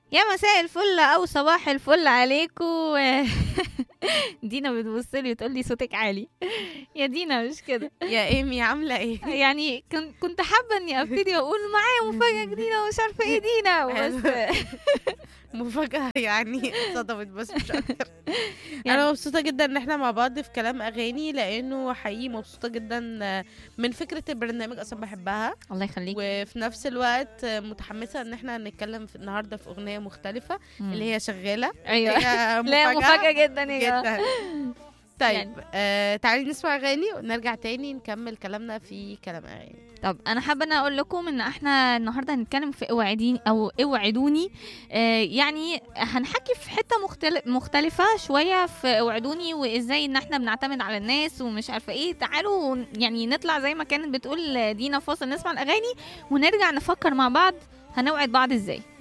يا مساء الفل او صباح الفل عليكم دينا بتبص لي وتقول لي صوتك عالي يا دينا مش كده يا ايمي عامله ايه يعني كن- كنت حابه اني ابتدي واقول معايا مفاجاه جديده ومش عارفه ايه دينا بس مفاجاه يعني صدمت بس مش اكتر يعني- انا مبسوطه جدا ان احنا مع بعض في كلام اغاني لانه حقيقي مبسوطه جدا من فكره البرنامج اصلا بحبها الله يخليك وفي نفس الوقت متحمسه ان احنا هنتكلم في النهارده في اغنيه مختلفه اللي هي شغاله ايوه هي لا مفاجاه جدا يا جماعه جدا طيب يعني- آه تعالي نسمع اغاني ونرجع تاني نكمل كلامنا في كلام اغاني طب انا حابه ان اقول لكم ان احنا النهارده هنتكلم في اوعديني او اوعدوني آه يعني هنحكي في حته مختلف مختلفه شويه في اوعدوني وازاي ان احنا بنعتمد على الناس ومش عارفه ايه تعالوا ون- يعني نطلع زي ما كانت بتقول دينا فاصل نسمع الاغاني ونرجع نفكر مع بعض هنوعد بعض ازاي